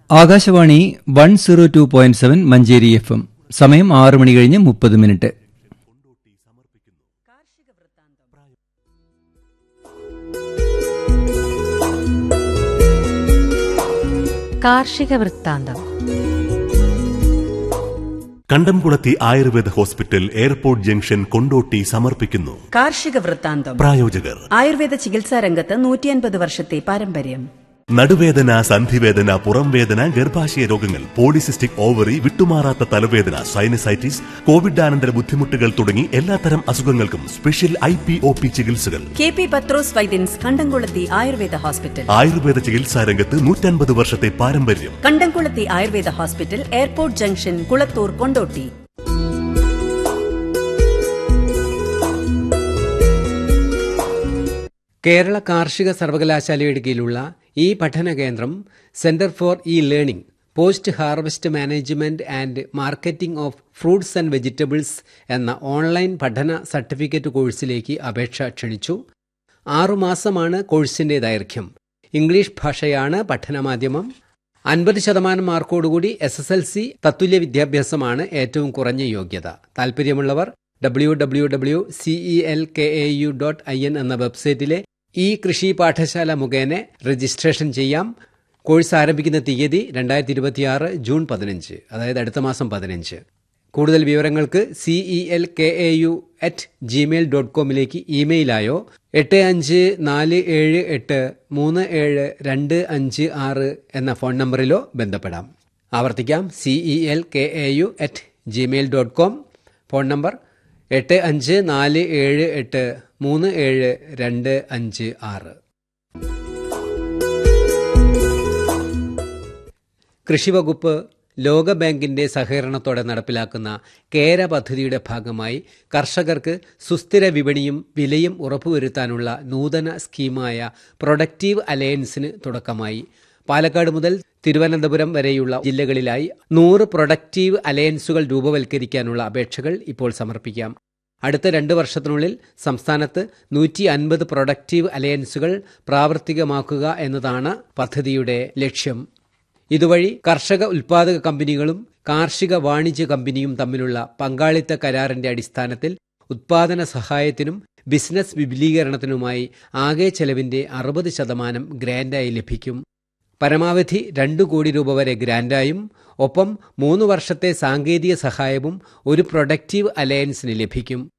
Akashvani one zero two point seven Manjeri F M സമയം ആറ് മണി കഴിഞ്ഞ് മുപ്പത് മിനിറ്റ് കാർഷിക വൃത്താന്തം Kandamkulathi Ayurveda hospital airport junction Kondotty സമർപ്പിക്കുന്നു കാർഷിക വൃത്താന്തം പ്രായോജകർ ആയുർവേദ ചികിത്സാ രംഗത്ത് നൂറ്റിയൻപത് വർഷത്തെ പാരമ്പര്യം നടുവേദന സന്ധിവേദന പുറംവേദന ഗർഭാശയ രോഗങ്ങൾ പോളിസിസ്റ്റിക് ഓവറി വിട്ടുമാറാത്ത തലവേദന സൈനസൈറ്റിസ് കോവിഡാനന്തര ബുദ്ധിമുട്ടുകൾ തുടങ്ങി എല്ലാത്തരം അസുഖങ്ങൾക്കും special I P O P ചികിത്സകൾ കെ പി പത്രോസ് വൈദ്യൻസ് കണ്ടംകുളത്തി ആയുർവേദ ഹോസ്പിറ്റൽ ആയുർവേദ ചികിത്സാ രംഗത്ത് നൂറ്റൻപത് വർഷത്തെ പാരമ്പര്യം Kandamkulathi Ayurveda hospital airport junction Kulathur Kondotty Kerala കാർഷിക സർവകലാശാലയുടെ കീഴിലുള്ള ഈ പഠന കേന്ദ്രം centre for e learning post harvest management and marketing of fruits and vegetables എന്ന ഓൺലൈൻ പഠന സർട്ടിഫിക്കറ്റ് കോഴ്സിലേക്ക് അപേക്ഷ ക്ഷണിച്ചു ആറുമാസമാണ് കോഴ്സിന്റെ ദൈർഘ്യം ഇംഗ്ലീഷ് ഭാഷയാണ് പഠനമാധ്യമം അൻപത് ശതമാനം മാർക്കോടുകൂടി എസ് എസ് എൽ സി തത്തുല്യ വിദ്യാഭ്യാസമാണ് ഏറ്റവും കുറഞ്ഞ യോഗ്യത താൽപ്പര്യമുള്ളവർ W W W C E L K A U dot I N എന്ന വെബ്സൈറ്റിലെ ഈ കൃഷി പാഠശാല മുഖേന രജിസ്ട്രേഷൻ ചെയ്യാം കോഴ്സ് ആരംഭിക്കുന്ന തീയതി രണ്ടായിരത്തി ഇരുപത്തിയാറ് ജൂൺ പതിനഞ്ച് അതായത് അടുത്ത മാസം പതിനഞ്ച് കൂടുതൽ വിവരങ്ങൾക്ക് C E L K A U at Gmail dot കോമിലേക്ക് ഇമെയിലായോ എട്ട് അഞ്ച് നാല് ഏഴ് എട്ട് മൂന്ന് ഏഴ് രണ്ട് അഞ്ച് ആറ് എന്ന ഫോൺ നമ്പറിലോ ബന്ധപ്പെടാം ആവർത്തിക്കാം C E L K A U at Gmail dot com phone number എട്ട് അഞ്ച് നാല് ഏഴ് എട്ട് മൂന്ന് ഏഴ് രണ്ട് അഞ്ച് ആറ് കൃഷിവകുപ്പ് ലോകബാങ്കിന്റെ സഹകരണത്തോടെ നടപ്പിലാക്കുന്ന കേര പദ്ധതിയുടെ ഭാഗമായി കർഷകർക്ക് സുസ്ഥിര വിപണിയും വിലയും ഉറപ്പുവരുത്താനുള്ള നൂതന സ്കീമായ പ്രൊഡക്റ്റീവ് അലയൻസിന് തുടക്കമായി പാലക്കാട് മുതൽ തിരുവനന്തപുരം വരെയുള്ള ജില്ലകളിലായി നൂറ് പ്രൊഡക്റ്റീവ് അലയൻസുകൾ രൂപവൽക്കരിക്കാനുള്ള അപേക്ഷകൾ ഇപ്പോൾ സമർപ്പിക്കാം അടുത്ത രണ്ട് വർഷത്തിനുള്ളിൽ സംസ്ഥാനത്ത് നൂറ്റി അൻപത് പ്രൊഡക്റ്റീവ് അലയൻസുകൾ പ്രാവർത്തികമാക്കുക എന്നതാണ് പദ്ധതിയുടെ ലക്ഷ്യം ഇതുവഴി കർഷക ഉൽപാദക കമ്പനികളും കാർഷിക വാണിജ്യ കമ്പനിയും തമ്മിലുള്ള പങ്കാളിത്ത കരാറിന്റെ അടിസ്ഥാനത്തിൽ ഉത്പാദന സഹായത്തിനും ബിസിനസ് വിപുലീകരണത്തിനുമായി ആകെ ചെലവിന്റെ അറുപത് ശതമാനം ഗ്രാന്റായി ലഭിക്കും പരമാവധി രണ്ടു കോടി രൂപ വരെ ഗ്രാന്റായും ഒപ്പം മൂന്ന് വർഷത്തെ സാങ്കേതിക സഹായവും ഒരു പ്രൊഡക്റ്റീവ് അലയൻസിന് ലഭിക്കും